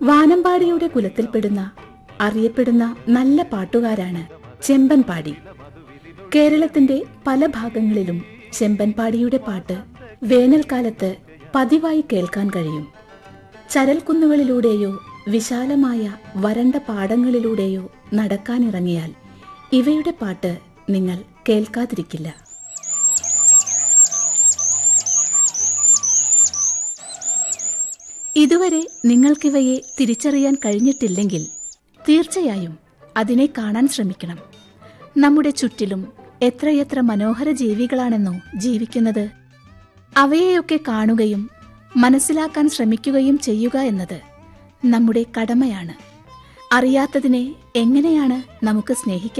വാനമ്പാടിയുടെ കുലത്തിൽപ്പെടുന്ന അറിയപ്പെടുന്ന നല്ല പാട്ടുകാരാണ് ചെമ്പൻപാടി കേരളത്തിന്റെ പല ഭാഗങ്ങളിലും ചെമ്പൻപാടിയുടെ പാട്ട് വേനൽക്കാലത്ത് പതിവായി കേൾക്കാൻ കഴിയും ചരൽക്കുന്നുകളിലൂടെയോ വിശാലമായ വരണ്ട പാടങ്ങളിലൂടെയോ നടക്കാനിറങ്ങിയാൽ ഇവയുടെ പാട്ട് നിങ്ങൾ കേൾക്കാതിരിക്കില്ല ഇതുവരെ നിങ്ങൾക്കിവയെ തിരിച്ചറിയാൻ കഴിഞ്ഞിട്ടില്ലെങ്കിൽ തീർച്ചയായും അതിനെ കാണാൻ ശ്രമിക്കണം നമ്മുടെ ചുറ്റിലും എത്രയെത്ര മനോഹര ജീവികളാണെന്നോ ജീവിക്കുന്നത് അവയെയൊക്കെ കാണുകയും മനസ്സിലാക്കാൻ ശ്രമിക്കുകയും ചെയ്യുക എന്നത് നമ്മുടെ കടമയാണ് അറിയാത്തതിനെ എങ്ങനെയാണ് നമുക്ക് സ്നേഹിക്കാൻ